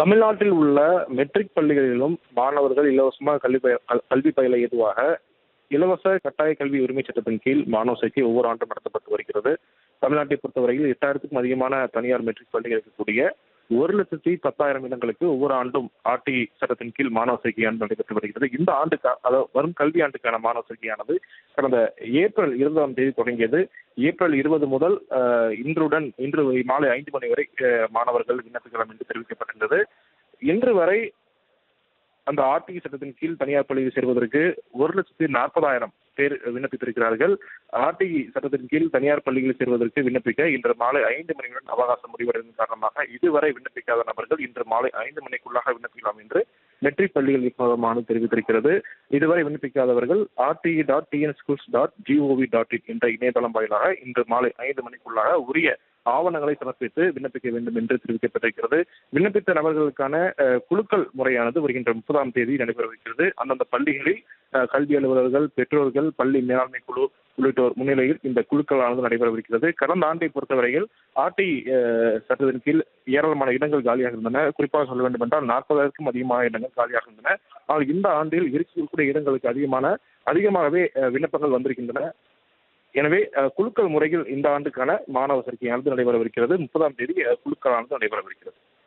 தமிழ்நாட்டில் உள்ள மெட்ரிக் பள்ளிகளிலும் மாணவர்கள் இலவசமாக கல்வி பய கல்- கல்வி பயில ஏதுவாக இலவச கட்டாய கல்வி உரிமை சட்டத்தின் கீழ் மாணவ சேர்க்கை ஒவ்வொரு ஆண்டும் நடத்தப்பட்டு வருகிறது தமிழ்நாட்டை பொறுத்தவரையில் எட்டாயிரத்துக்கும் அதிகமான தனியார் மெட்ரிக் பள்ளிகள் இருக்கக்கூடிய ஒரு லட்சத்தி பத்தாயிரம் இடங்களுக்கு ஒவ்வொரு ஆண்டும் ஆர்டி சட்டத்தின் கீழ் மாணவ சேர்க்கையானது நடைபெற்று வருகிறது இந்த ஆண்டுக்கா அதாவது வரும் கல்வி ஆண்டுக்கான மாணவ சேர்க்கையானது கடந்த ஏப்ரல் இருபதாம் தேதி தொடங்கியது ஏப்ரல் இருபது முதல் அஹ், இன்றுடன் இன்று மாலை ஐந்து மணி வரை அஹ், மாணவர்கள் விண்ணப்பிக்கலாம் என்று தெரிவிக்கப்பட்டிருந்தது இன்று வரை அந்த ஆர்டி சட்டத்தின் கீழ் தனியார் பள்ளியில் சேர்வதற்கு ஒரு லட்சத்தி நாற்பதாயிரம் பேர் விண்ணப்பித்திருக்கிறார்கள் ஆர்டி சட்டத்தின் கீழ் தனியார் பள்ளிகளில் சேர்வதற்கு விண்ணப்பிக்க இன்று மாலை ஐந்து மணியுடன் அவகாசம் முடிவடைந்ததன் காரணமாக இதுவரை விண்ணப்பிக்காத நபர்கள் இன்று மாலை ஐந்து மணிக்குள்ளாக விண்ணப்பிக்கலாம் என்று மெட்ரிக் பள்ளிகள் இயக்குநரமானது தெரிவித்திருக்கிறது இதுவரை விண்ணப்பிக்காதவர்கள் RTE dot TN schools dot GOV dot in என்ற இணையதளம் வாயிலாக இன்று மாலை ஐந்து மணிக்குள்ளாக உரிய ஆவணங்களை சமர்ப்பித்து விண்ணப்பிக்க வேண்டும் என்று தெரிவிக்கப்பட்டிருக்கிறது விண்ணப்பித்த நபர்களுக்கான அஹ், குலுக்கல் முறையானது வருகின்ற முப்பதாம் தேதி நடைபெறவிருக்கிறது அந்தந்த பள்ளிகளில் அஹ், கல்வி அலுவலர்கள் பெற்றோர்கள் பள்ளி மேலாண்மை குழு உள்ளிட்டோர் முன்னிலையில் இந்த குழுக்களானது நடைபெறவிருக்கிறது கடந்த ஆண்டை பொறுத்தவரையில் ஆர்டி அஹ், சட்டத்தின் கீழ் ஏராளமான இடங்கள் காலியாக இருந்தன குறிப்பாக சொல்ல வேண்டும் என்றால் நாற்பதாயிரக்கும் அதிகமான இடங்கள் காலியாக இருந்தன ஆனால் இந்த ஆண்டில் இருக்கக்கூடிய இடங்களுக்கு அதிகமான அதிகமாகவே அஹ், விண்ணப்பங்கள் வந்திருக்கின்றன எனவே அஹ், குலுக்கல் முறையில் இந்த ஆண்டுக்கான மாணவ சேர்க்கையானது நடைபெறவிருக்கிறது முப்பதாம் தேதி அஹ், குலுக்கலானது நடைபெறவிருக்கிறது